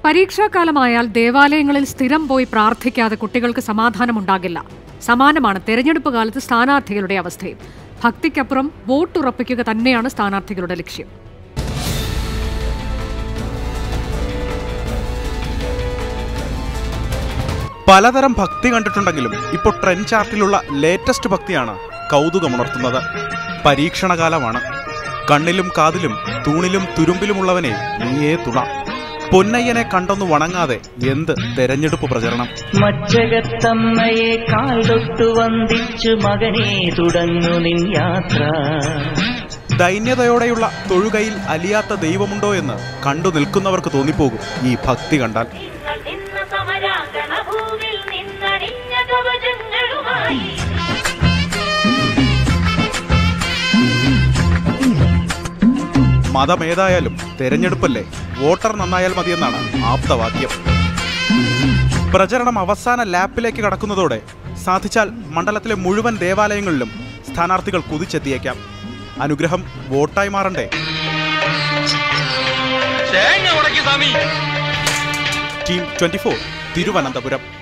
പരീക്ഷാകാലമായാൽ ദേവാലയങ്ങളിൽ സ്ഥിരം പോയി പ്രാർത്ഥിക്കാതെ കുട്ടികൾക്ക് സമാധാനമുണ്ടാകില്ല സമാനമാണ് തെരഞ്ഞെടുപ്പ് കാലത്ത് സ്ഥാനാർത്ഥികളുടെ അവസ്ഥയും ഭക്തിക്കപ്പുറം വോട്ടുറപ്പിക്കുക തന്നെയാണ് സ്ഥാനാർത്ഥികളുടെ ലക്ഷ്യം പലതരം ഭക്തി കണ്ടിട്ടുണ്ടെങ്കിലും ഇപ്പോൾ ട്രെൻഡ് ചാർട്ടിലുള്ള ലേറ്റസ്റ്റ് ഭക്തിയാണ് കൗതുകമുണർത്തുന്നത് പരീക്ഷണകാലമാണ് കണ്ണിലും കാതിലും തൂണിലും തുരുമ്പിലുമുള്ളവനെ നീയേ തുണ പൊന്നയ്യനെ കണ്ടൊന്നു വണങ്ങാതെ എന്ത് തെരഞ്ഞെടുപ്പ് പ്രചരണം മച്ചകത്തമ്മയെ കാൽ തൊട്ടു വന്ദിച്ചു മകനെ തുടങ്ങു നിൻ യാത്ര ദൈന്യതയോടെയുള്ള തൊഴുകയിൽ അലിയാത്ത ദൈവമുണ്ടോ എന്ന് കണ്ടു നിൽക്കുന്നവർക്ക് തോന്നിപ്പോകും ഈ ഭക്തി കണ്ടാൽ നിങ്ങൾ നിന്ന സമരാങ്കണ ഭൂവിൽ നിന്നണിഞ്ഞ കവചങ്ങളുമായി മതമേതായാലും തെരഞ്ഞെടുപ്പല്ലേ വോട്ടർ നന്നായാൽ മതിയെന്നാണ് ആപ്തവാക്യം പ്രചരണം അവസാന ലാപ്പിലേക്ക് കടക്കുന്നതോടെ സാധിച്ചാൽ മണ്ഡലത്തിലെ മുഴുവൻ ദേവാലയങ്ങളിലും സ്ഥാനാർത്ഥികൾ കുതിച്ചെത്തിയേക്കാം അനുഗ്രഹം വോട്ടായി മാറണ്ടേ ടീം ട്വന്റി തിരുവനന്തപുരം